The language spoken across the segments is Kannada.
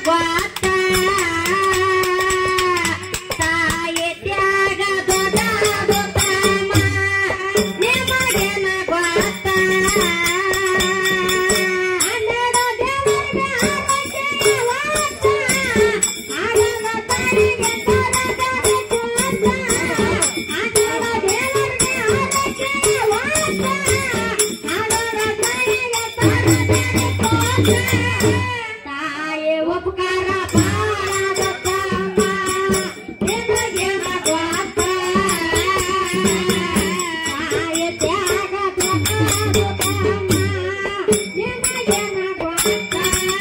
ಗೊತ್ತ ತಾಯಿ ತ್ಯಾಗ ದೊಡ್ಡದು ತಮ್ಮ ನಿಮಗೇನ ಗೊತ್ತ ಹನ್ನೆರಡು ದೇವರಿಗೆ ಆರತಿಯ ವಾಸ ಆಗದ ತಾಯಿಗೆ ತರಗದ ಕೂಸ ಆಗದ ದೇವರಿಗೆ ಆರತಿಯ ವಾಸ ಆಗದ ತಾಯಿಗೆ ತರಗದ ಕೂಸ ತಾಯಿ ಉಪಕಾರ ಬಾಳದ ತಮ್ಮ ನಿಮಗೇನ ಗೊತ್ತ ತಾಯಿ ತ್ಯಾಗ ದೊಡ್ಡದು ತಮ್ಮ ನಿಮಗೇನ ಗೊತ್ತ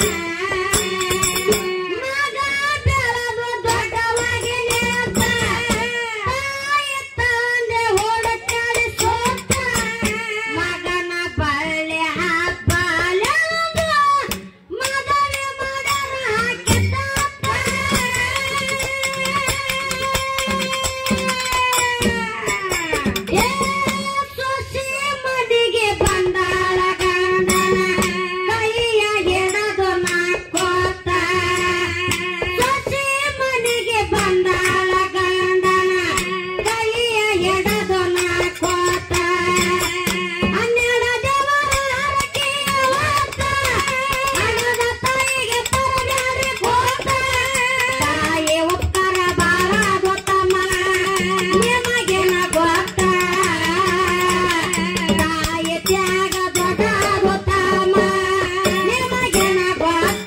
ಮಗ ಬೆಳೆದು ದೊಡ್ಡವಾಗಿ ನಿಂತ ತಾಯಿ ತಂದೆ ಹುಡುಕಾಡಿ ಸೋತ ಮಗನ ಬಳ್ಳಿ ಹಬ್ಬಲೆಂದು ಮದುವೆ ಮಾಡರ ಹಾಕಿದ್ದಪ್ಪ ಏ ಸೊಸೆ ಮದಿಗೆ ಬಂದಾಳ ಗಂಡನ ಕೈಯ ಹಿಡದು ನಾಕೋತ ಸೊಸೆ ಮನೆಗೆ ಬಂದಾಳ ಗಂಡನ ಕೈಯ ಹಿಡದು ನಾಕೋತ ಹನ್ನೆರಡು ದೇವರ ಹರಕೆಯ ವಾತ ಹಣದ ತಾಯಿಗೆ ತರಗಾರಿ ಕೋತ ತಾಯಿ ಉತ್ತರ ಬಾಳ ಗೊತ್ತಮ್ಮ ನಿಮಗೇನ ಗೊತ್ತ ತಾಯಿ ತ್ಯಾಗ ದೊಡ್ಡ ಗೊತ್ತಮ್ಮ ನಿಮಗೇನ ಗೊತ್ತ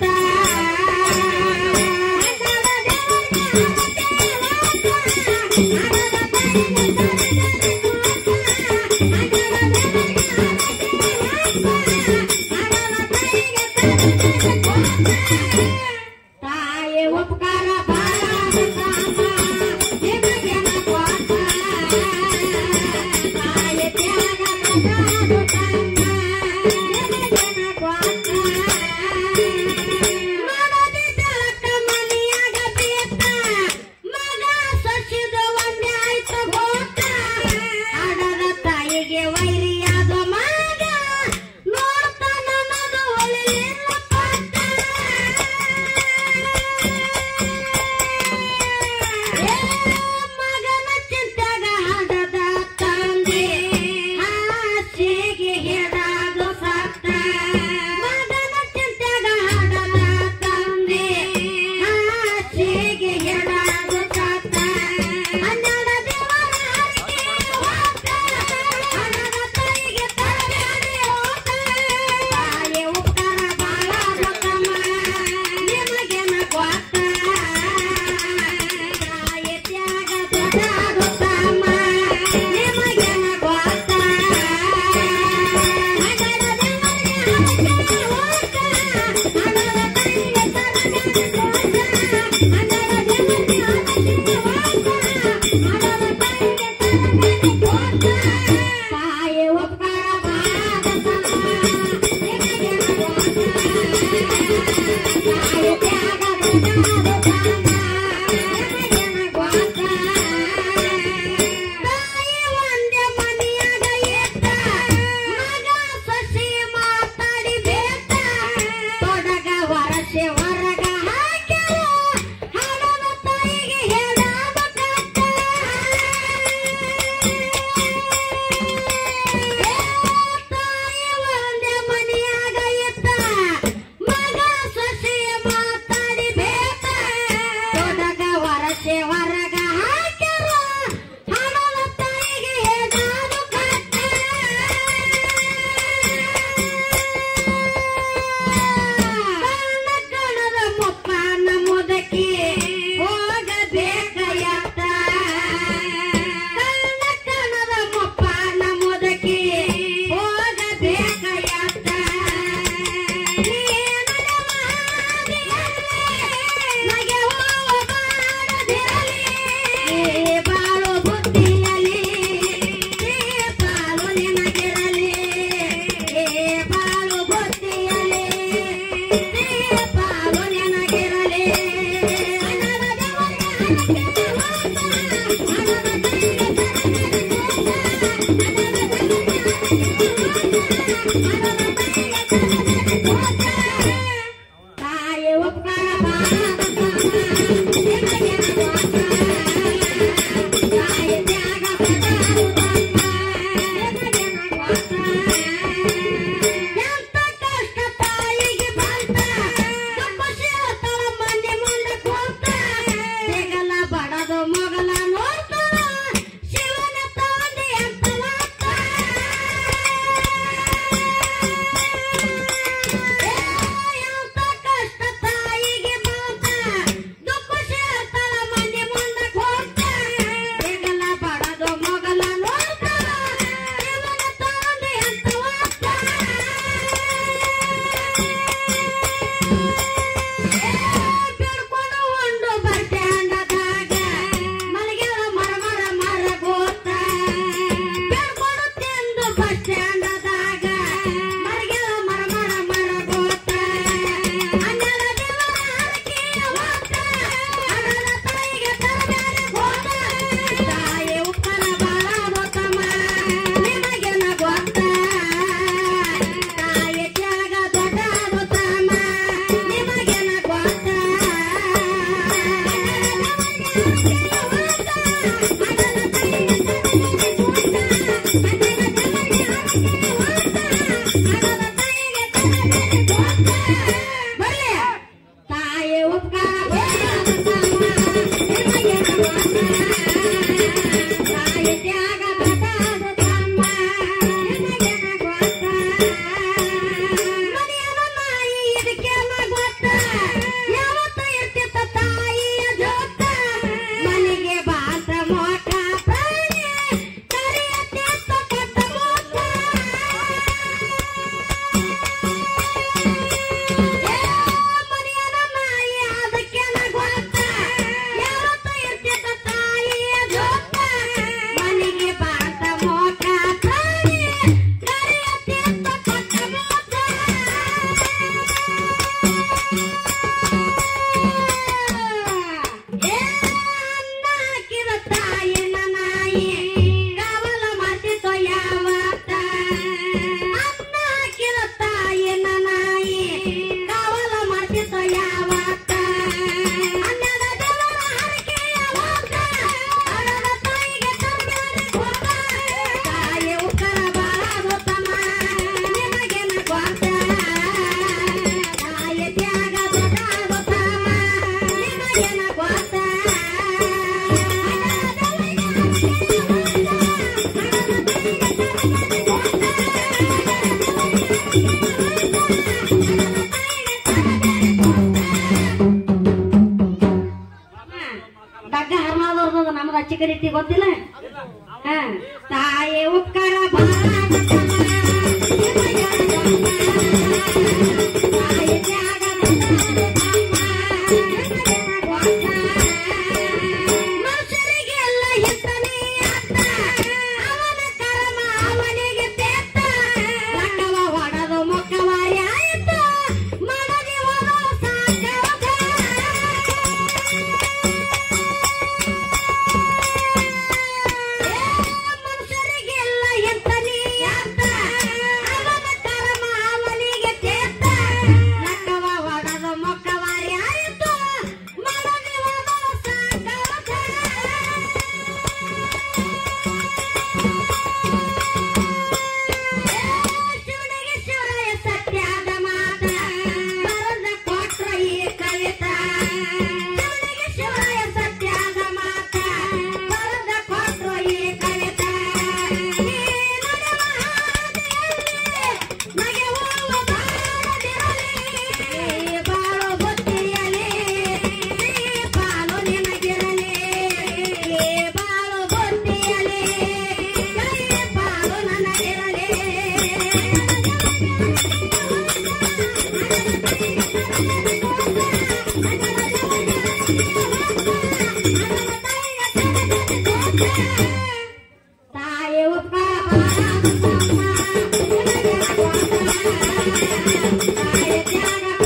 ತಾಯಿ ಉಪಕಾರ ಬಾಳ ನಿಮಗೇನ ಗೊತ್ತ ತಾಯಿ ತ್ಯಾಗ ದೊಡ್ಡದು ತಮ್ಮ ನಿಮಗೇನ ಗೊತ್ತ ಮಾಡದಿ ಬೆಳಕ ಮನೆಯಾಗ ಬೇಕ ಮಗ ಸಸಿದು ಒಂದೇ ಆಯ್ತು ಗೋತ ಹಡದ ತಾಯಿಗೆ ವೈರಿಯಾದ ಮಗ ನೋಡ್ತಾನ ನದು ಒಲಿಲಿಲ್ಲ ಪಟ್ಟ ಏ ಮಗನ ಚಿಂತೆಗ ಹಡದ ತಂದೆ ಹಾಸಿಗೆ ಹಿಡದು ಸತ್ತ ಮಗನ ಚಿಂತೆಗ ಹಡದ ತಂದೆ ಹಾಸಿಗೆ ಹಿಡದು ಸತ್ತ ಹನ್ನೆರಡು ದೇವರ ಹರಕೆ ಹೋತ ಹಣದ ತಾಯಿಗೆ ತರಬೇಡಿ ಹೋತ ತಾಯಿ ಉತ್ತರ ಬಾಳ ಗೊತ್ತಮ್ಮ ನಿಮಗೇನ ಗೊತ್ತ ತಾಯಿ ತ್ಯಾಗ ದೊಡ್ಡದು ತಮ್ಮ ನಿಮಗೇನ ಗೊತ್ತ ಹಣದ ದೇವರಿಗೆ ಹರಕೆ ಹೋತ ಹಣದ ತಾಯಿಗೆ ತರಬೇಡಿ ಹೋತ ಹಣದ ದೇವರಿಗೆ ಹರಕೆ ಹೋತ ಹಣದ ತಾಯಿಗೆ ತರಬೇಡಿ ಹೋತ ತಾಯಿ ಉಪಕಾರ ಬಾಳ ತಮ್ಮ ನಿಮಗೇನ ಗೊತ್ತ ತಾಯಿ ತ್ಯಾಗ ದೊಡ್ಡದು ತಮ್ಮ ನಿಮಗೇನ ಗೊತ್ತ ತಾಯಿ ಒಂದೇ ಮನೆಯಾಗ ಇದ್ದ ಮಗ ಸಸಿ ಮಾತಾಡಿ ಬೇಕ ತೊಡಗ ವರಸೆ ಹೊರಗ ಹಾಕ್ಯಾರ ಹಣದ ತಾಯಿಗೆ ಹೇಳಾದ ಕಟ್ಟ ತಾಯಿ ಒಂದೇ ಮನೆಯಾಗ ಇದ್ದ ಮಗ ಸಸಿ ಮಾತಾಡಿ ಬೇಕ ತೊಡಗ ವರಸೆ ಹೊರಗ ಹಾಕ್ಯಾರ ಹಣದ ತಾಯಿಗೆ ಹೇಳಾದ ಕಟ್ಟ ಕಣ್ಣ ಕಣದ ಮೊಪ್ಪನ ಮುದಕಿ ಹೋಗಬೇಕ ಎತ್ತ ಕಣ್ಣ ಕಣದ ಮೊಪ್ಪನ ಮುದಕಿ ಹೋಗಬೇಕ ಎತ್ತ ನಗೆ ಹೋಗಬಾರದಿರಲಿ ಬಾಳು ಬುದ್ಧಿಯಲಿ ಬಾಳು ನಿನಗಿರಲಿ ಬಾಳು ಬುದ್ಧಿಯಲಿ ಬಾಳು ನಿನಗಿರಲಿ ಹಣದ ದೇವರಿಗೆ ಹರಕೆ ತಾಯಿ ಉಪಕಾರ ಮೊಗಲ ನೋಡ್ತಾಳ ಶಿವನ ತಂದೆ ಅಂತ ಎಂತ ಕಷ್ಟ ತಾಯಿಗೆ ಮಾತ ದುಃಖ ಸೇರ್ತಾಳ ಮಂದಿ ಮುಂದಕ್ಕೆ ಹೋಗ್ತಾ ಹೆಗಲ ಬಡದು ಮೊಗಲ ನೋಡ್ತಾಳ ಶಿವನ ತಂದೆ ಅಂತ ಬಿಡ್ಕೊಂಡು ಉಂಡು ಬರ್ತ್ಯಾಂಡದಾಗ ಮಲಗ್ಯಾಳ ಮರ ಮರ ಮರ ಗೋತ ಬಿಡ್ಕೊಂಡು ತಿಂದು ಬಸ್ ಸ್ಟ್ಯಾಂಡದಾಗ ಮಲಗ್ಯಾಳ ಮರ ಮರ ಮರ ಗೋತ ಅನ್ನದ ದೇವರ ಹರಕೆಯ ಹೊತ್ತ ಹಣದ ತಾಯಿಗೆ ತರಬ್ಯಾರೆ ಹೋದ ತಾಯಿ ಉಪ್ಪನ ಬಾಳ ಗೊತ್ತಮ್ಮ ನಿಮಗೆನ ಗೊತ್ತ ತಾಯಿ ತ್ಯಾಗ ದೊಡ್ಡ ಗೊತ್ತಮ್ಮ ನಿಮಗೆನ ಗೊತ್ತ ಬರ್ಲಿ ತಾಯಿ ಉಪಕಾರ ತಾಯಿ ತ್ಯಾಗ ಬಟಾದ ತಮ್ಮ ನಿಮಗೆನ ಗೊತ್ತ ಮನೆಯನ ನಾಯಿ ಇದಕ್ಕೆಲ್ಲ ಗೊತ್ತ ಯಾವತ್ತ ಇರ್ತಿತ್ತ ತಾಯಿಯ ಜೋತ ಮನೆಗೆ ಬಾತ ಮೋಟ ಪ್ರಾಣಿ ಕರಿಯ ತೆತ್ತ ಕಟ್ಟ ಮೋಟ ಮನೆಯನ ನಾಯಿ ಅದಕ್ಕೆಲ್ಲ ಗೊತ್ತ ಯಾವತ್ತ ಇರ್ತಿತ್ತ ತಾಯಿಯ ಜೋತ ಮನೆಗೆ ಬಾತ ಮೋಟ ಪ್ರಾಣಿ ಕರಿಯ ತೆತ್ತ ಕಟ್ಟ ಮೋಟ ಏ ಅನ್ನ ಹಾಕಿದ ತಾಯಿನ ನಾಯಿ ಕಾವಲ ಮಾಡ್ತಿತ್ತು ಯಾವತ್ತ ಅನ್ನ ಹಾಕಿದ ತಾಯಿನ ನಾಯಿ ಕಾವಲ ಮಾಡ್ತಿತ್ತು ಯಾವತ್ತ ಅನ್ನದ ದೇವರ ಹರಕೆಯ ಹೊತ್ತ ಹಣದ ತಾಯಿಗೆ ತಂಬ್ಯಾರೆ ಹೋದ ತಾಯಿ ಉತ್ತರ ಬಾಳ ಗೊತ್ತಮ್ಮ ನಿಮಗೆನ ಗೊತ್ತ ತಾಯಿ ತ್ಯಾಗ ದೊಡ್ಡ ಗೊತ್ತಮ್ಮ ನಿಮಗೆನ ಗೊತ್ತ ಡಗ್ಗ ಹರ್ಮಾದವ್ರದ್ದು ನಮ್ದು ಅಚ್ಚಿ ಕರೀತಿ ಗೊತ್ತಿಲ್ಲ ಹ ತಾಯಿ ಉಪಕಾರ ಬಾಳ ತಾಯಿ ತ್ಯಾಗ ಮನುಷ್ಯರಿಗೆಲ್ಲ ಹಿತನೇ ಅತ್ತ ಅವನ ಕರ್ಮ ಅವನಿಗೆ ತೆತ್ತ ಲಕ್ಕವ ಹೊಡೆದು ಮುಖವಾರಿ ಆಯಿತು ಮಡದಿ ಹೋದ ಸಾಕವ ಮನುಷ್ಯರಿಗೆಲ್ಲ ಎಂತನೇ ಅರ್ಥ ಅವನ ಕರ್ಮ ಅವನಿಗೆ ಚೇತ ಲಕ್ಕವ ಹೊಡೆದು ಮೊಕ್ಕವಾರಿ ಆಯಿತು ಮಡದಿ ಹೋದ ಸಾಕವ ಶಿವನಿಗೆ ಶಿವರಾಯ ಸತ್ಯದ ಮಾತ ಬರದ ಕೊಟ್ರ ಈ ಕವಿತ ಶಿವನಿಗೆ ಶಿವರಾಯ ಸತ್ಯದ ಮಾತ ಬರದ ಕೊಟ್ರ ಈ ಕವಿತ ಈ ನಡೆವ ಹಾದಿಯಲ್ಲಿ ನಗೆ ಹೋಗುವ ಬಾಳದಿರಲಿ ಈ ಬಾಳು ಬುತ್ತಿಯಲಿ ಈ ಬಾಳು ನಿನಗಿರಲಿ ಈ ಬಾಳು ಬುತ್ತಿಯಲಿ ಈ ಬಾಳು ನನಗಿರಲಿ ತಾಯಿ ಉಪಕಾರ ತಾಯಿ ತ್ಯಾಗ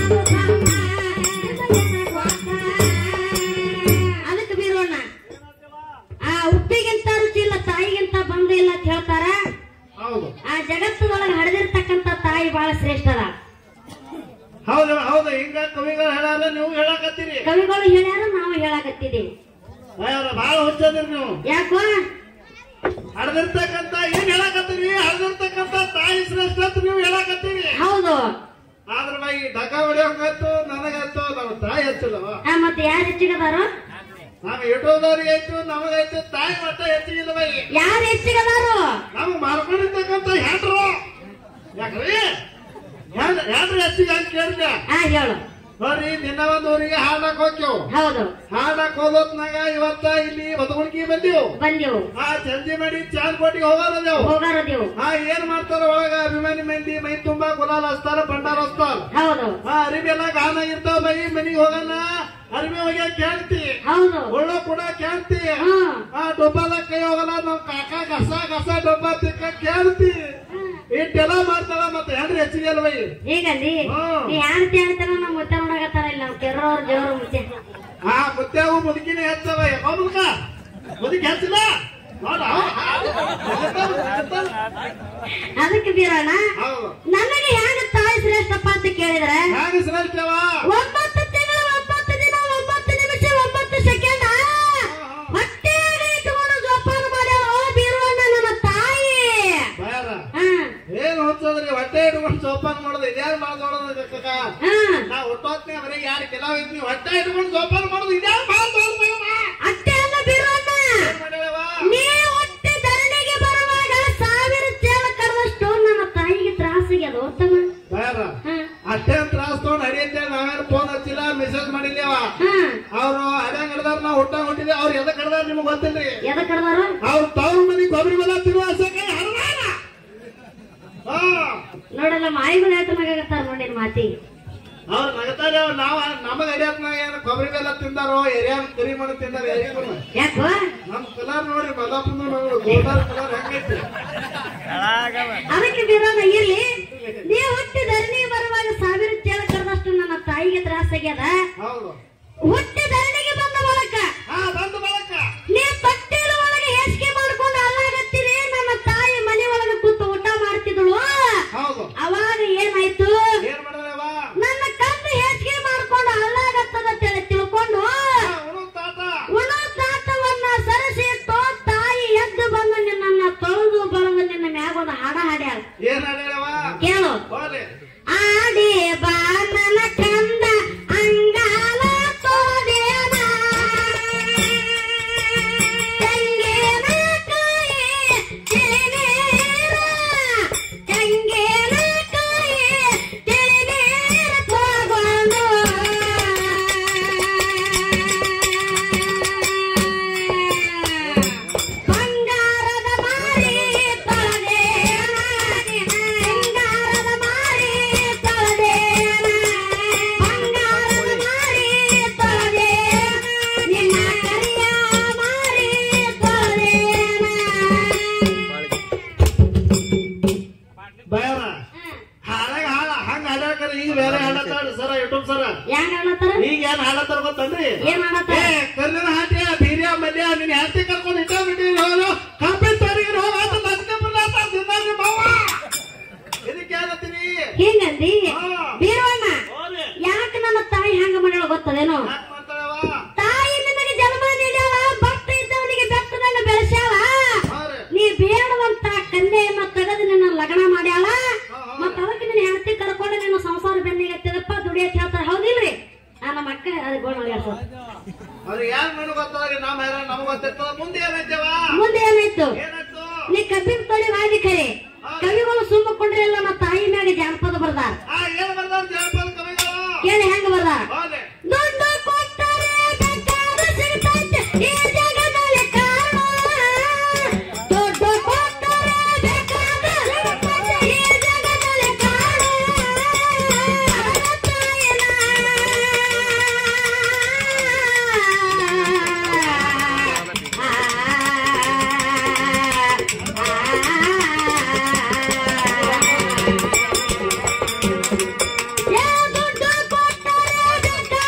ಅದಕ್ಕೆ ಬೀರೋಣ ಆ ಉಪ್ಪಿಗಿಂತ ರುಚಿ ಇಲ್ಲ ತಾಯಿಗಿಂತ ಬಂದು ಇಲ್ಲ ಅಂತ ಹೇಳ್ತಾರ ಹೌದು ಆ ಜಗತ್ತದೊಳಗೆ ಹಡೆದಿರ್ತಕ್ಕಂಥ ತಾಯಿ ಬಹಳ ಶ್ರೇಷ್ಠ ಅದ ಹೌದು ಹೌದು ಹಿಂಗ ಕವಿಗಳ ಕವಿಗಳು ಹೇಳಲ್ಲ ನೀವು ಹೇಳಕತ್ತೀರಿ ಕವಿಗಳು ಹೇಳ್ಯಾರ ನಾವು ಹೇಳಾಕತ್ತಿದೀವಿ ಅಯ್ಯವ್ರ ಬಾಳ ಹುಚ್ಚದಿರಿ ನೀವು ಯಾಕೋ ಹಡ್ದಿರ್ತಕ್ಕಂತ ಏನ್ ಹೇಳಕತ್ತೀರಿ ಹಡ್ದಿರ್ತಕ್ಕಂತ ತಾಯಿ ಶ್ರೇಷ್ಠ ಅಂತ ನೀವು ಹೇಳಕತ್ತೀರಿ ಹೌದು ಆದ್ರ ಬೈ ಡಕ ಹೊಡಿಯೋಂಗಾಯ್ತು ನನಗಾಯ್ತು ನಮ್ಮ ತಾಯಿ ಹಚ್ಚಿಲ್ಲವ ಆ, ಮತ್ತೆ ಯಾರು ಹೆಚ್ಚಿಗದಾರು ನಾವು ಇಟ್ಟೋದವ್ರಿಗೆ ಆಯ್ತು ನಮಗಾಯ್ತು ತಾಯಿ ಮಟ್ಟ ಹೆಚ್ಚಿಗಿಲ್ಲ ಬೈ ಯಾರು ಹೆಚ್ಚಿಗದಾರು ನಮ್ಗ್ ಮಾಡ್ಕೊಂಡಿರ್ತಕ್ಕಂತ ಹೆಂಡ್ರು ಯಾಕ್ರಿ ಹೆಂಡ್- ಹೆಂಡ್ರು ಹೆಚ್ಚಿಗೆ ಅಂತ ಕೇಳಿದೆ ಆ ಹೇಳು ನೋಡ್ರಿ ದಿನ ಒಂದ್ ಊರಿಗೆ ಹಾಡಕ್ ಹೋಗ್ಯವು ಹೌದು ಹಾಡಕ್ ಹೋಗೋತ್ನಾಗ ಇವತ್ತ ಇಲ್ಲಿ ಬದಗುಣಿಗೆ ಬಂದಿವು ಬಂದೆವು ಆ ಚಂಜಿ ಮಾಡಿ ಚಾಂದ್ ಕೋಟಿಗೆ ಹೋಗೋದೇವು ಹೋಗಾರದೇವು ಹಾ ಏನ್ ಮಾಡ್ತಾರ ಒಳಗ ಅಭಿಮಾನಿ ಮಂದಿ ಮೈ ತುಂಬಾ ಗುಲಾಲ್ ಹಚ್ತಾರ ಭಂಡಾರ ಹಚ್ತಾರ ಹೌದು ಹಾ ಅರಿವಿ ಎಲ್ಲ ಗಾನ ಇರ್ತಾವ ಮೈ ಮನಿಗ್ ಹೋಗಣ ಅರಿವಿ ಹೋಗ್ಯ ಕೇಳ್ತಿ ಹೌದು ಒಳ್ಳು ಕೂಡ ಕೇಳ್ತಿ ಹ್ಮ್ ಆ ಡೊಬ್ಬದ ಕೈ ಹೋಗಲ್ಲ ನಾವ್ ಕಾಕ ಗಸ ಗಸ ಡೊಬ್ಬ ತಿಕ್ಕ ಕೇಳ್ತಿ ಇಟ್ಟೆಲ್ಲ ಮಾಡ್ತಾಳ ಮತ್ತೆ ಹೆಂಡ್ರಿ ಹೆಚ್ಚಿಗೆ ಅಲ್ವೈ ಹೀಗಂದಿ ಹ್ಮ್. ನೀ ಯಾರ್ತಿ ಹೇಳ್ತಾರ ನಮ್ಮ ಮುತ್ತೆ ನೋಡಕತ್ತಾರ ಇಲ್ಲ ನಾವು ಕೆರ್ರವ್ರ ಜೋರು ಮುತ್ತೆ ಹಾ ಮುತ್ಯಾವು ಮುದುಕಿನೇ ಹೆಚ್ಚವ ಯಾವ ಮುದುಕ ಮುದುಕಿ ಹೆಚ್ಚಿಲ್ಲ ನೋಡ ಅದಕ್ಕೆ ಬೀರೋಣ ಹೌದು ನನಗೆ ಹ್ಯಾಂಗ ತಾಯಿ ಶ್ರೇಷ್ಠಪ್ಪ ಅಂತ ಕೇಳಿದ್ರೆ ಹ್ಯಾಂಗ ಶ್ರೇಷ್ಠವ ಒಂಬತ್ತು ತಿಂಗಳು ಒಂಬತ್ತು ದಿನ ಒಂಬತ್ತು ನಿಮಿಷ ಒಂಬತ್ತು ಸೆಕೆಂಡ್ ಹೊಟ್ಟೆಯಾಗ ಇಟ್ಟುಕೊಂಡು ಜೋಪಾನ ಮಾಡ್ಯಾವ ಬೀರೋಣ ನಮ್ಮ ತಾಯಿ ಬಾಯಾರ ಹಾ ಏನ್ ಹೊತ್ತದ್ರಿ ಹೊಟ್ಟೆ ಇಟ್ಕೊಂಡು ಜೋಪಾನ ಮಾಡೋದು ಇದ್ಯಾರು ಮಾಡೋದು ಕಕ್ಕ ಹಾ ನಾ ಹುಟ್ಟೋತ್ನೇ ಬರೀ ಯಾರು ಕೆಲವ ಇದ್ವಿ ಹೊಟ್ಟೆ ಇಟ್ಕೊಂಡು ಜೋಪಾನ ಮಾಡೋದು ಇದ್ಯಾರು ಮಾಡೋದು ಅಷ್ಟೇ ಅಲ್ಲ ಬೀರೋಣ ಏನ್ ಮಾಡ್ಯಾವ ನೀ ಹೊಟ್ಟೆ ಧರಣಿಗೆ ಬರುವಾಗ ಸಾವಿರ ಚೇಳ ಕರೆದಷ್ಟು ನನ್ನ ತಾಯಿಗೆ ತ್ರಾಸಿಗೆ ಅದು ಉತ್ತಮ ಬಾಯಾರ ಹಾ ಅಷ್ಟೇ ತ್ರಾಸ್ ತಗೊಂಡ್ ಹರಿಯಂತೆ ನಾವೇನು ಫೋನ್ ಹಚ್ಚಿಲ್ಲ ಮೆಸೇಜ್ ಮಾಡಿಲ್ಲವ ಹಾ ಅವ್ರು ಅದ್ಯಾಂಗ ಹಿಡ್ದಾರ ನಾವು ಹುಟ್ಟ ಹೊಂಟಿದ್ದೆ ಅವ್ರು ಎದಕ್ ಹಿಡ್ದಾರ ನಿಮ್ಗೆ ಗೊತ್ತಿಲ್ರಿ ಎದಕ್ ಕರೆದಾರು ಅವ್ರ ತವ್ರ ಮನಿ ಕೊಬ್ಬರಿ ಬೆಲ್ಲ ತಿರುವಾಸಕ್ಕೆ ಹರಿದಾರ ಹಾ ನೋಡಲ್ಲ ಮಾಯಿಗಳು ಹೇಳ್ತಾನಾಗತ್ತಾರ ನೋಡಿ ನಿನ್ ಮಾತಿ ಅವ್ರು ನಗತಾರೆ ಅವ್ರು ನಾವ ನಮಗ ಅಡಿಯಾತ್ನಾಗ ಏನು ಕೊಬ್ಬರಿ ಬೆಲ್ಲ ತಿಂದಾರೋ ಎರಿಯಾನ ಕರಿ ಮಣ್ಣು ತಿಂದಾರ ಎರಿಗಳು ಯಾಕೋ ನಮ್ ಕಲರ್ ನೋಡ್ರಿ ಮಲ್ಲಾಪುಂದು ನೋಡ್ರಿ ಗೋಲ್ಡನ್ ಕಲರ್ ಹೆಂಗೈತಿ ಅದಕ್ಕೆ ಬೀರೋಣ ಇರ್ಲಿ ನೀ ಹುಟ್ಟಿ ಧರಣಿಗೆ ಬರುವಾಗ ಸಾವಿರ ಚೇಳ ಕರೆದಷ್ಟು ನನ್ನ ತಾಯಿಗೆ ತ್ರಾಸಾಗ್ಯದ ಹೌದು ಹುಟ್ಟಿ ಧರಣಿಗೆ ಬಂದ ಬಳಕ ಹಾ ಬಂದು ಬಳಕ ನೀ ತೊಟ್ಟಿಲ ಒಳಗೆ ಹೇಸಿಗೆ ಮಾಡ್ಕೊಂಡು ಅಲ್ಲಾಗತ್ತೀರಿ ನನ್ನ ತಾಯಿ ಮನೆ ಒಳಗೆ ಕೂತು ಊಟ ಮಾಡ್ತಿದ್ಳು ಹೌದು ಅವಾಗ ಏನಾಯ್ತು ಏನ್ ಮಾಡಿದ್ರವ ನನ್ನ ಕಂದು ಹೇಸಿಗೆ ಮಾಡ್ಕೊಂಡು ಅಲ್ಲಾಗತ್ತದ ತಿಳಿ ತಿಳ್ಕೊಂಡು ಉಣು ತಾತ ಉಣ ತಾತವನ್ನ ಸರಸಿಟ್ಟು ತಾಯಿ ಎದ್ದು ಬಂದು ನಿನ್ನ ತೊಳೆದು ಬಳದು ನಿನ್ನ ಮ್ಯಾಗ ಒಂದು ಹಾಡ ಹಾಡ್ಯಾಳ ಏನ್ ಹೇಳ್ಯಾವ ಕೇಳು ಹೋಗ್ಲಿ ಆಡಿ ಬಾ ನನ್ನ ಕಂದ ಅಂಗಾಲ ತೋದೇನ ತಂಗೇನ ಕಾಯಿ ತಿಳಿನೀರ ತಂಗೇನ ಕಾಯಿ ತಿಳಿನೀರ ತಗೊಂಡು ಬಂಗಾರದ ಮಾರಿ ತೊಳೆದೇನ ಬಂಗಾರದ ಮಾರಿ ತೊಳೆದೇನ ಬಂಗಾರದ ಮಾರಿ ತೊಳೆದೇನ ನಿನ್ನ ಕರಿಯ ಮಾರಿ ತೊಳೆದೇನ ಬಯರ ಹಾಳಾಗ ಹಾಳ ಹಂಗ ಹಾಡಾಕರ ಈಗ ಬೇರೆ ಹಾಡತ್ತಾರ ಸರ ಯೂಟ್ಯೂಬ್ ಸರ ಹೆಂಗ ಅನ್ನತ್ತಾರ ಈಗ ಏನ್ ಹಾಡತ್ತಾರ ಗೊತ್ತನ್ರಿ ಏನ್ ಅನ್ನತ್ತಾರ ಏ ಕಲ್ಲಿನ ಹಾಟ್ಯ ಬೀರ್ಯ ಮಲ್ಯ ನಿನ್ ಹೆಂಡತಿ ಕರ್ಕೊಂಡು ಇಟ್ಟ ಬಿಟ್ಟಿ ಹೋಗಲು ಕಂಪನಿ ತರಿಗೆ ಹೋಗ ಅಂತ ಲಗ್ನ ಬರ್ಲಾತ ತಿಂದಾರ್ರಿ ಮಾವ ಇದಕ್ಕೆ ಏನತ್ತೀನಿ ಹಿಂಗಂದಿ ಹಾ. ಬೀರವಣ್ಣ ಹೋಗ್ಲಿ ಯಾಕೆ ನನ್ನ ತಾಯಿ ಹಂಗ ಮಾಡ್ಯಾಳ ಗೊತ್ತದೇನೋ ಯಾಕೆ ಮಾಡ್ತಾಳವ ತಾಯಿ ನಿನಗೆ ಜನ್ಮ ನೀಡ್ಯಾಳ ಭಕ್ತ ಇದ್ದವನಿಗೆ ಬೆಟ್ಟದಂಗ ಬೆಳೆಸ್ಯಾಳ ಹೌದ್ರಿ ನೀ ಬೇಡವಂತ ಕನ್ಯೆಯನ್ನ ತೆಗೆದು ನಿನ್ನ ಲಗ್ನ ಮಾಡ್ಯಾಳ ಮತ್ತ ಅದಕ್ಕೆ ನಿನ್ನ ಹೆಂಡತಿ ಕರ್ಕೊಂಡು ನಿನ್ನ ಸಂಸಾರ ಬೆನ್ನಿಗೆ ತಿಳಪ್ಪ ದುಡಿಯತ್ ಹೇಳ್ತಾರ ಹೌದಿಲ್ರಿ ಆ ನಮ್ಮ ಅಕ್ಕ ಅದು ಗೋಣ ಅವ್ರಿಗೆ ಯಾರು ಮಣ್ಣು ಗೊತ್ತಾದ್ರೆ ನಾವ್ ಯಾರ ನಮಗ್ ಗೊತ್ತಿರ್ತದ ಮುಂದೆ ಏನೈತವ ಮುಂದೆ ಏನಾಯ್ತು ಏನಾಯ್ತು ನೀ ಕಬ್ಬಿನ ತೊಳಿ ವಾದಿ ಖರೆ ಕವಿಗಳು ಸುಮ್ಮಕೊಂಡ್ರೆ ಎಲ್ಲ ನಮ್ಮ ತಾಯಿ ಮ್ಯಾಗ ಜಾನಪದ ಬರ್ದಾರ ಆ ಏನ್ ಬರ್ದಾರ ಜಾನಪದ ಕವಿಗಳು ಕೇಳಿ ಹೆಂಗ ಬರ್ದಾರ ಹೋಗ್ಲಿ ದುಡ್ಡು ಕೊಟ್ಟರೆ ಬೇಕಾದ ಸಿಗ್ತೈತೆ ಈ ಜಗದಲ್ಲಿ ಕಾರಣ ದುಡ್ಡು ಕೊಟ್ಟರೆ ಬೇಕಾದ ಸಿಗ್ತೈತೆ ಈ ಜಗದಲ್ಲಿ ಕಾರಣ ತಾಯಿನ ಏ ದುಡ್ಡು ಕೊಟ್ಟರೆ ಬೇಕಾದ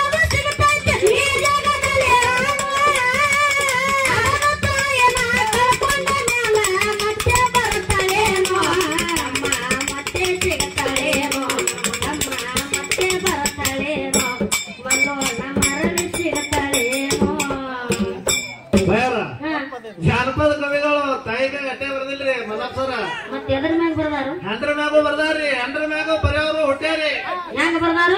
ತಾಯಿದಾಗ ಅಟ್ಟೆ ಬರ್ದಿಲ್ರಿ ಮಲ್ಲಪ್ಪ ಸರ ಮತ್ತೆ ಎದ್ರ ಮ್ಯಾಗ ಬರ್ದಾರು ಹೆಂಡ್ರ ಮ್ಯಾಗೂ ಬರ್ದಾರ್ರಿ ಹೆಂಡ್ರ ಮ್ಯಾಗೂ ಬರೆಯವರು ಹುಟ್ಟ್ಯಾರಿ ಹೆಂಗ ಬರ್ದಾರು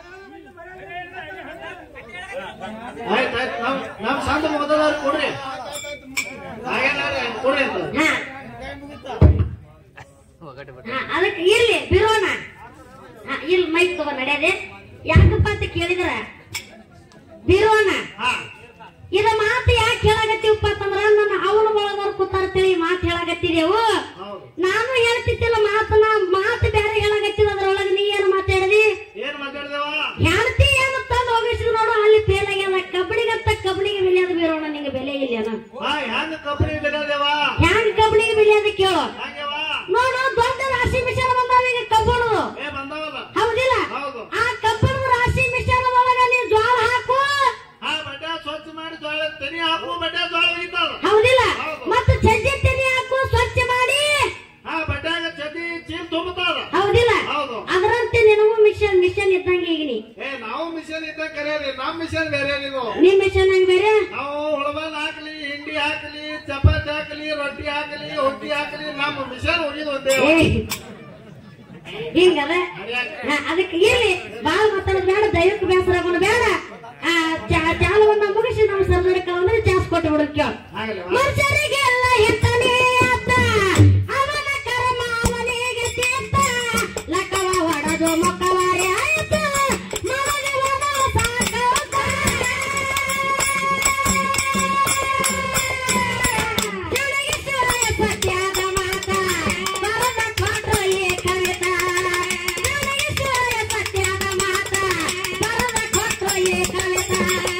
ಆಯ್ತ್ ಆಯ್ತ್ ನಮ್ ನಮ್ ಸಣ್ಣ ಮುಗದವ್ರು ಕೊಡ್ರಿ ಹಾಗೇನಾದ್ರೆ ಕೊಡ್ರಿ ಅಂತ ಹಾ ಹಾ, ಅದಕ್ಕೆ ಇರ್ಲಿ ಬಿರೋಣ ಹಾ, ಇಲ್ಲಿ ಮೈಕ್ ತಗೋ ನಡೆಯದೆ ಯಾಕಪ್ಪ ಅಂತ ಕೇಳಿದ್ರ ಬಿರೋಣ ಹಾ ಇದ ಮಾತು ಯಾಕೆ ಹೇಳಾಗತ್ತೀವಪ್ಪ ಅಂತಂದ್ರ ನನ್ನ ಅವನ ಒಳಗವ್ರು ಕೂತಾರ್ತೇಳಿ ಈ ಮಾತು ಹೇಳಾಗತ್ತಿದೆವು ಹೌದು ನಾನು ಹೇಳ್ತಿದ್ದಿಲ್ಲ ಮಾತನ್ನ ಮಾತು ಬೇರೆ ಹೇಳಾಗತ್ತಿದ ಅದ್ರೊಳಗೆ ನೀ ಏನು ಮಾತಾಡಿದಿ ಏನ್ ಮಾತಾಡ್ದೇವ ಹೆಣ್ತಿ ಏನು ತಂದು ಹೋಗಿಸಿದ್ ನೋಡು ಅಲ್ಲಿ ಫೇಲ್ ಆಗ್ಯದ ಕಬ್ಬಡಿಗತ್ತ ಕಬ್ಬಡಿಗೆ ಬೆಲೆ ಅದು ಬೀರೋಣ ನಿಂಗೆ ಬೆಲೆ ಇಲ್ಲ ಹಾ ಹೆಂಗ್ ಕಂಪನಿ ಬೆಳೆದೇವ ಹ್ಯಾಂಗ ಕಬ್ಬಡಿಗೆ ಬೆಲೆ ಅದು ಕೇಳು ಹಂಗವ ನೋಡು ದೊಡ್ಡ ರಾಶಿ ಮಿಶ್ರಣ ಬಂದಾವ ಈಗ ಕಬ್ಬಣದು ಏ ಬಂದವಲ್ಲ ಹೌದಿಲ್ಲ ಹೌದು ಆ ಕಬ್ಬಣದ ರಾಶಿ ಮಿಶ್ರಣದೊಳಗ ನೀ ಜ್ವಾಳ ಹಾಕು ಹಾ ಬಡ್ಡ ಸ್ವಚ್ಛ ಮಾಡಿ ಜೋಳ ತೆನಿ ಹಾಕು ಬಡ್ಡ ಜೋಳ ಒಯ್ತಾವ ಹೌದಿಲ್ಲ ಹೌದು. ಮತ್ತು ಚಜ್ಜಿ ತೆನೆ ಹಾಕು ಸ್ವಚ್ಛ ಮಾಡಿ ಹಾ ಬಡ್ಡಾಗ ಚದಿ ಚೀಲ್ ತುಂಬತಾರ ಹೌದಿಲ್ಲ ಹೌದು ಅದರಂತೆ ನಿನಗೂ ಮಿಷನ್ ಮಿಷನ್ ಇದ್ದಂಗೆ ಈಗ ನೀ ಏ ನಾವು ಮಿಷನ್ ಇದ್ದ ಕರೆಯರಿ ನಮ್ ಮಿಷನ್ ಬೇರೆ ನೀವು ನಿಮ್ ಮಿಷನ್ ಹಂಗ ಬೇರೆ ನಾವು ಹುಳಬಾಲ್ ಹಾಕ್ಲಿ ಹಿಂಡಿ ಹಾಕ್ಲಿ ಚಪಾತಿ ಹಾಕ್ಲಿ ರೊಟ್ಟಿ ಹಾಕ್ಲಿ ಹೊಟ್ಟಿ ಹಾಕ್ಲಿ ನಮ್ಮ ಮಿಷನ್ ಹೋಗಿದ್ ಒಂದೇ ಏ ಹಿಂಗದ ಹಾ, ಅದಕ್ಕೆ ಇರ್ಲಿ ಬಾಳ ಮಾತಾಡೋದು ಬೇಡ ದೈವಕ್ಕೆ ಬೇಸರ ಆಗೋದು ಬೇಡ ಆ ಚಾ- ಚಾಲವನ್ನ ಮುಗಿಸಿ ನಾವು ಸರ್ದಾರ ಅಂದ್ರೆ ಚಾಸ್ ಕೊಟ್ಟು ಬಿಡೋದು ಕೇಳು ಆಗಲಿ ಮನುಷ್ಯರಿಗೆಲ್ಲ ಹೆತ್ತನೇ ಅತ್ತ ಅವನ ಕರ್ಮ ಅವನಿಗೆ ತೀರ್ಥ ಲಕ್ಕವ ಹೊಡೆದು ಮೊಕ್ಕವಾರಿ ಆಯ್ತ ಮನಗೆ ಹೋದ ಸಾಕೌತ. ಜುಡುಗಿಸುವ ಸತ್ಯದ ಮಾತ ಬರದ ಕೊಟ್ರು ಈ ಕವಿತ ಜುಡುಗಿಸುವ ಸತ್ಯದ ಮಾತ ಬರದ ಕೊಟ್ರು ಈ ಕವಿತ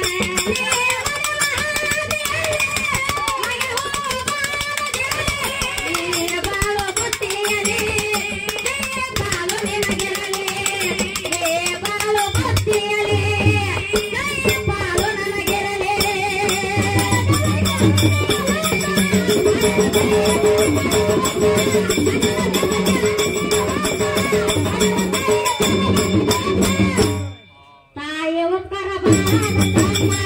ಬಾಳು ಬುತ್ತಿಯಲಿ ಬಾಳು ನಿನಗಿರಲಿ ಬಾಳು ಬುತ್ತಿಯಲಿ ಬಾಳು ನನಗಿರಲಿ ತಾಯಿ ಉತ್ತರ ಭಾರತ ತಮ್ಮ